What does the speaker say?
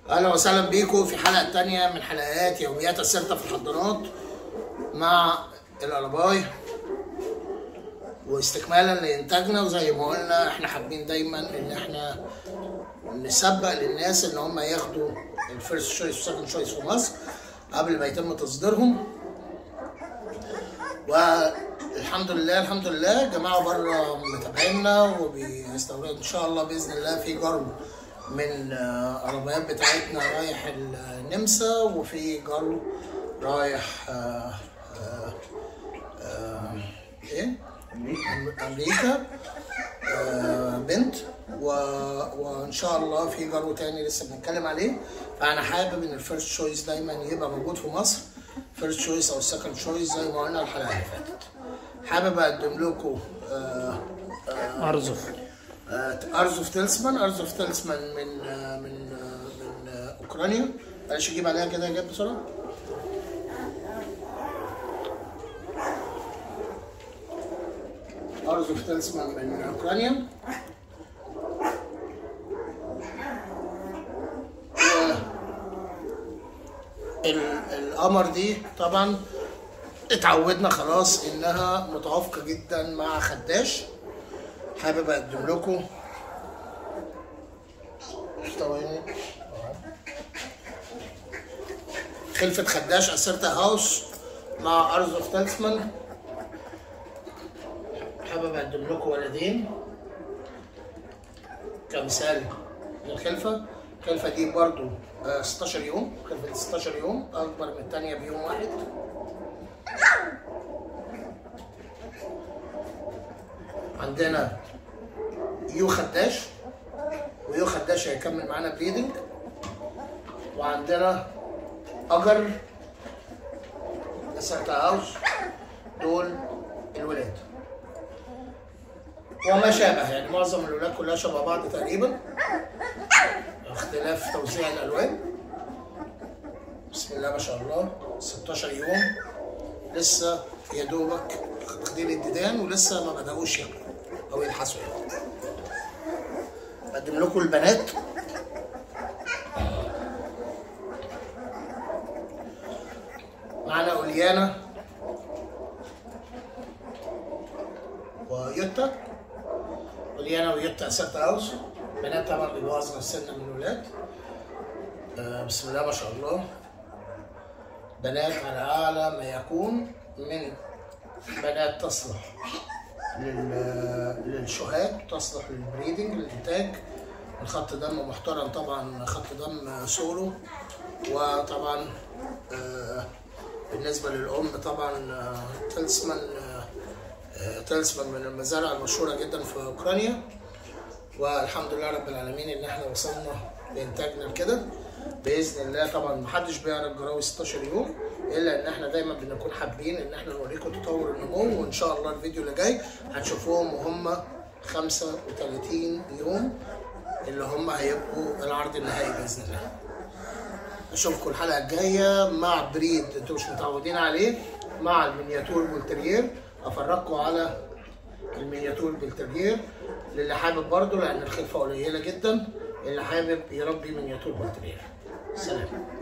اهلا وسهلا بيكم في حلقه تانية من حلقات يوميات السرطه في الحضانات مع القلباي واستكمالا لانتاجنا وزي ما قلنا احنا حابين دايما ان احنا نسبق للناس ان هم ياخدوا الفيرست شويس والسكند شويس في مصر قبل ما يتم تصديرهم والحمد لله الحمد لله جماعه بره متابعينا وبيستوردوا ان شاء الله باذن الله في جرو من آه، العربيات بتاعتنا رايح النمسا وفي جرو رايح آه، آه، آه، ايه أم- امريكا آه، بنت و... وان شاء الله في جرو تاني لسه بنتكلم عليه فانا حابب ان الفيرست شويس دايما يبقى موجود في مصر فيرست شويس او السكند شويس زي ما قلنا الحلقه اللي فاتت حابب اقدم لكم آه، ارزف آه، ارزوف تيلسمان ارزوف تيلسمان من آه، من آه، من آه، اوكرانيا معلش اجيب عليها كده جاب بسرعه ارزوف تيلسمان من اوكرانيا ال- القمر دي طبعا اتعودنا خلاص انها متوافقه جدا مع خداش حابب اقدم لكم ثواني خلفة خداش اسرتا هاوس مع ارزوف تالسمان حابب اقدم لكم ولدين كمثال للخلفة الخلفة دي برضو آه، 16 يوم خلفة 16 يوم أكبر من التانية بيوم واحد عندنا يو خداش ويو خداش هيكمل معانا بليدنج وعندنا اجر اسرتا هاوس دول الولاد وما شابه يعني معظم الولاد كلها شبه بعض تقريبا اختلاف توزيع الالوان بسم الله ما شاء الله 16 يوم لسه يا دوبك تخدير الديدان ولسه ما بدأوش ياكلوا او يلحسوا يعني اقدم لكم البنات معانا اوليانا ويوتا اوليانا ويوتا اسات هاوس بنات طبعا بيبقوا اصغر سنا من الولاد آه، بسم الله ما شاء الله بنات على اعلى ما يكون من بنات تصلح لل- للشهاد تصلح للبريدنج للانتاج الخط دم محترم طبعا خط دم سولو وطبعا آه، بالنسبه للام طبعا آه، تلسمان آه، آه، تلسمان من المزارع المشهوره جدا في اوكرانيا والحمد لله رب العالمين ان احنا وصلنا لانتاجنا لكده باذن الله طبعا محدش بيعرف جراوي 16 يوم الا ان احنا دايما بنكون حابين ان احنا نوريكم تطور النمو وان شاء الله الفيديو اللي جاي هتشوفوهم وهم 35 يوم اللي هم هيبقوا العرض النهائي باذن الله اشوفكم الحلقه الجايه مع بريد انتوا مش متعودين عليه مع المينياتور بولتريير افرجكم على المينياتور بالتغيير للي حابب برضه لان الخلفه قليله جدا اللي حابب يربي مينياتور بالتغيير سلام